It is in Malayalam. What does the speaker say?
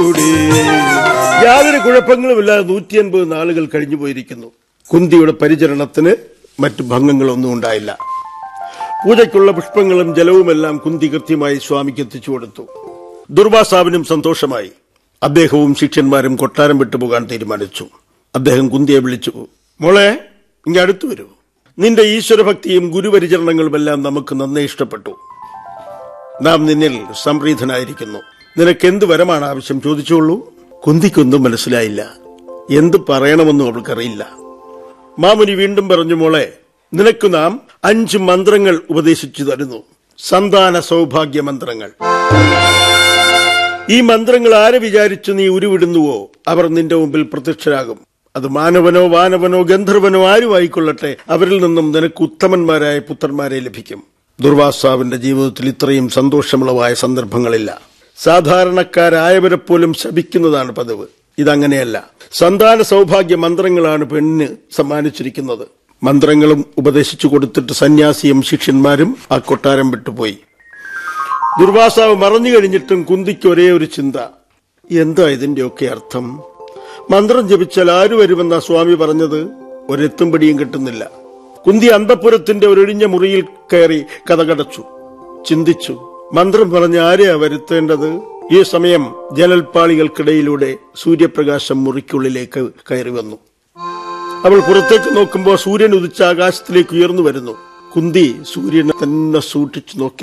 കുഞ്ഞുങ്ങളുടെ യാതൊരു കുഴപ്പങ്ങളുമില്ലാതെ നൂറ്റി അൻപത് നാളുകൾ കഴിഞ്ഞു പോയിരിക്കുന്നു കുന്തിയുടെ പരിചരണത്തിന് മറ്റു ഭംഗങ്ങളൊന്നും ഉണ്ടായില്ല പൂജയ്ക്കുള്ള പുഷ്പങ്ങളും ജലവുമെല്ലാം കുന്തി കൃത്യമായി സ്വാമിക്ക് എത്തിച്ചു കൊടുത്തു ദുർവാസാവിനും സന്തോഷമായി അദ്ദേഹവും ശിഷ്യന്മാരും കൊട്ടാരം വിട്ടുപോകാൻ തീരുമാനിച്ചു അദ്ദേഹം കുന്തിയെ വിളിച്ചു മോളെ ഇങ്ങ അടുത്തു വരൂ നിന്റെ ഈശ്വരഭക്തിയും ഗുരുപരിചരണങ്ങളുമെല്ലാം നമുക്ക് നന്നേ ഇഷ്ടപ്പെട്ടു നാം നിന്നിൽ സംപ്രീതനായിരിക്കുന്നു നിനക്ക് എന്ത് വരമാണ് ആവശ്യം ചോദിച്ചോളൂ കുന്തിക്കൊന്നും മനസ്സിലായില്ല എന്ത് പറയണമെന്നും അവൾക്കറിയില്ല മാമുനി വീണ്ടും പറഞ്ഞു മോളെ നിനക്ക് നാം അഞ്ച് മന്ത്രങ്ങൾ ഉപദേശിച്ചു തരുന്നു സന്താന സൗഭാഗ്യ മന്ത്രങ്ങൾ ഈ മന്ത്രങ്ങൾ ആരെ വിചാരിച്ചു നീ ഉരുവിടുന്നുവോ അവർ നിന്റെ മുമ്പിൽ പ്രത്യക്ഷരാകും അത് മാനവനോ വാനവനോ ഗന്ധർവനോ ആരും ആയിക്കൊള്ളട്ടെ അവരിൽ നിന്നും നിനക്ക് ഉത്തമന്മാരായ പുത്രന്മാരെ ലഭിക്കും ദുർവാസാവിന്റെ ജീവിതത്തിൽ ഇത്രയും സന്തോഷമുള്ളവായ സന്ദർഭങ്ങളില്ല സാധാരണക്കാരായവരെ പോലും ശപിക്കുന്നതാണ് പതിവ് ഇതങ്ങനെയല്ല സന്താന സൗഭാഗ്യ മന്ത്രങ്ങളാണ് പെണ്ണിന് സമ്മാനിച്ചിരിക്കുന്നത് മന്ത്രങ്ങളും ഉപദേശിച്ചു കൊടുത്തിട്ട് സന്യാസിയും ശിഷ്യന്മാരും ആ കൊട്ടാരം വിട്ടുപോയി ദുർവാസാവ് മറഞ്ഞു കഴിഞ്ഞിട്ടും കുന്തിക്ക് ഒരേ ഒരു ചിന്ത എന്താ ഇതിന്റെയൊക്കെ അർത്ഥം മന്ത്രം ജപിച്ചാൽ ആര് വരുമെന്നാ സ്വാമി പറഞ്ഞത് ഒരെത്തും പിടിയും കിട്ടുന്നില്ല കുന്തി അന്തപുരത്തിന്റെ ഒരൊഴിഞ്ഞ മുറിയിൽ കയറി കഥകടച്ചു ചിന്തിച്ചു മന്ത്രം പറഞ്ഞ് ആരെയാ വരുത്തേണ്ടത് ഈ സമയം ജനൽപ്പാളികൾക്കിടയിലൂടെ സൂര്യപ്രകാശം മുറിക്കുള്ളിലേക്ക് കയറി വന്നു അവൾ പുറത്തേക്ക് നോക്കുമ്പോൾ സൂര്യൻ ഉദിച്ച ആകാശത്തിലേക്ക് ഉയർന്നു വരുന്നു കുന്തി സൂര്യനെ തന്നെ സൂക്ഷിച്ചു നോക്കി